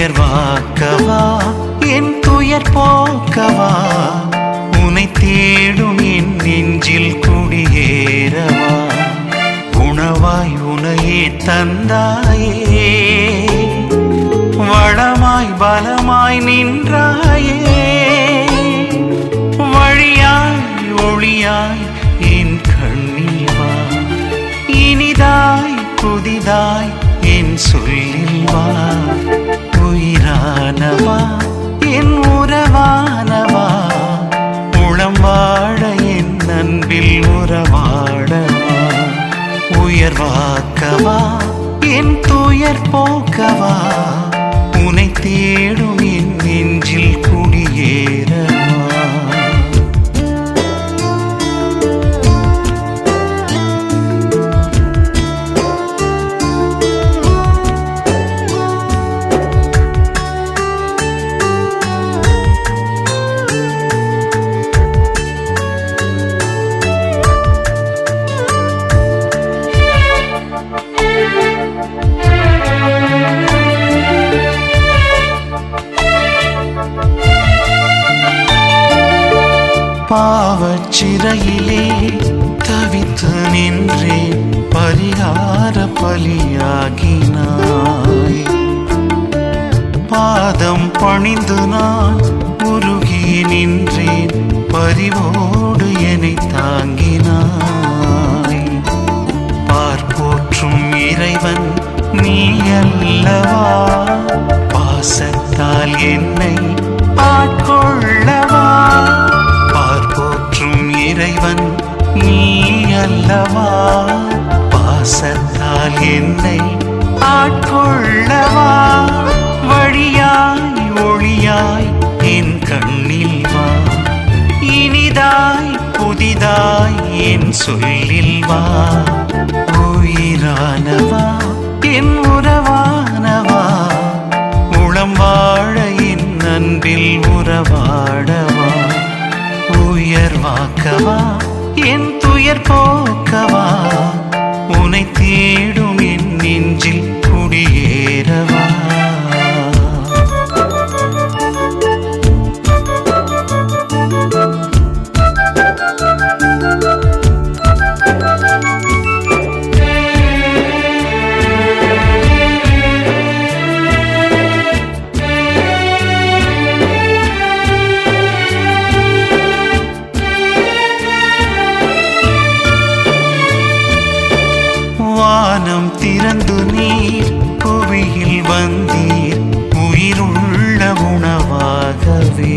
உயர்வாக்கவா என் துயர் போக்கவா உனை தேடும் என் நெஞ்சில் குடியேறவா உணவாய் உனையே தந்தாயே வளமாய் பலமாய் நின்றாயே வழியாய் ஒளியாய் என் கண்ணில் வா இனிதாய் புதிதாய் என் சொல்லில் வா உயிரானவா என் உறவானவா உளம் வாழ என் அன்பில் உறவாடவா உயர்வாக்கவா என் துயர் போக்கவா உனை தேடும் என் நெஞ்சில் குடியேறவா பாவச் சிறையிலே தவித்து நின்றேன் பரிகார பலியாகினாய் பாதம் பணிந்து நான் உருகி நின்றேன் பரிவோடு என்னை தாங்கினாய் பார்ப்போற்றும் இறைவன் நீ அல்லவா பாசத்தால் என்னை ஆட்கொள்ளவா பார்ப்போற்றும் இறைவன் நீ அல்லவா பாசத்தால் என்னை ஆட்கொள்ளவா வழியாய் ஒளியாய் என் கண்ணில் வா இனிதாய் புதிதாய் என் சொல்லில் வா உயிரானவா என் உறவானவா உளம் வாழ என் அன்பில் உறவாடவா உயர்வாக்கவா என் துயர் போக்கவா உனை தேடும் என் நெஞ்சில் குடியேறவா வானம் திறந்து நீர் புவியில் வந்தீர் உயிருள்ள உணவாகவே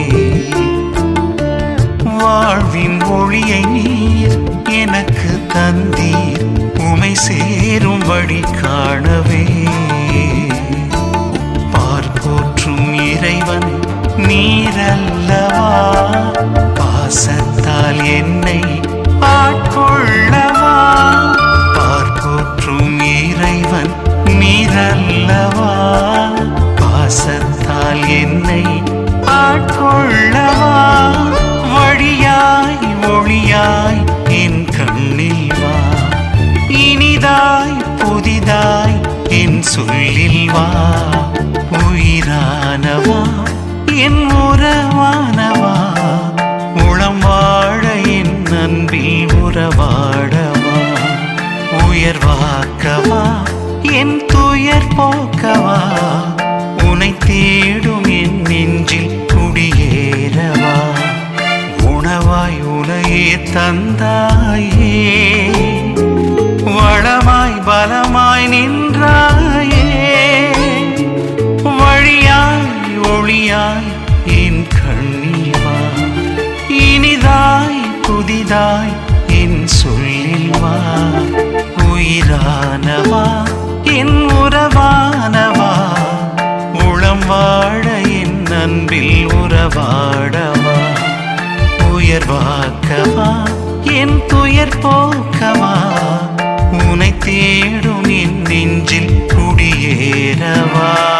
வாழ்வின் ஒளியை நீர் எனக்கு தந்தீர் உமை சேரும் வழி காணவே பார்ப்போற்றும் இறைவன் நீரல்லவா பாசத்தால் என்னை ஆட்கொள்ளவா பார்ப்போற்றும் இறைவன் நீரல்லவா பாசத்தால் என்னை ஆட்கொள்ளவா வழியாய் ஒளியாய் என் கண்ணில் வா இனிதாய் புதிதாய் என் சொல்லில் வா உயிரானவா என் உறவானவா உளம் வாழ என் அன்பில் உறவாடவா உயர்வாக்கவா என் துயர் போக்கவா உனை தேடும் என் நெஞ்சில் குடியேறவா உணவாய் உனையே தந்தாயே வளமாய் பலமாய் நின்றாயே வழியாய் ஒளியாய் என் கண்ணில் வா இனிதாய் புதிதாய் என் சொல்லில் வா உயிரானவா என் உறவானவா உளம் வாழ என் அன்பில் உறவாடவா உயர்வாக்கவா என் துயர் போக்கவா உனை தேடும் என் நெஞ்சில் குடியேறவா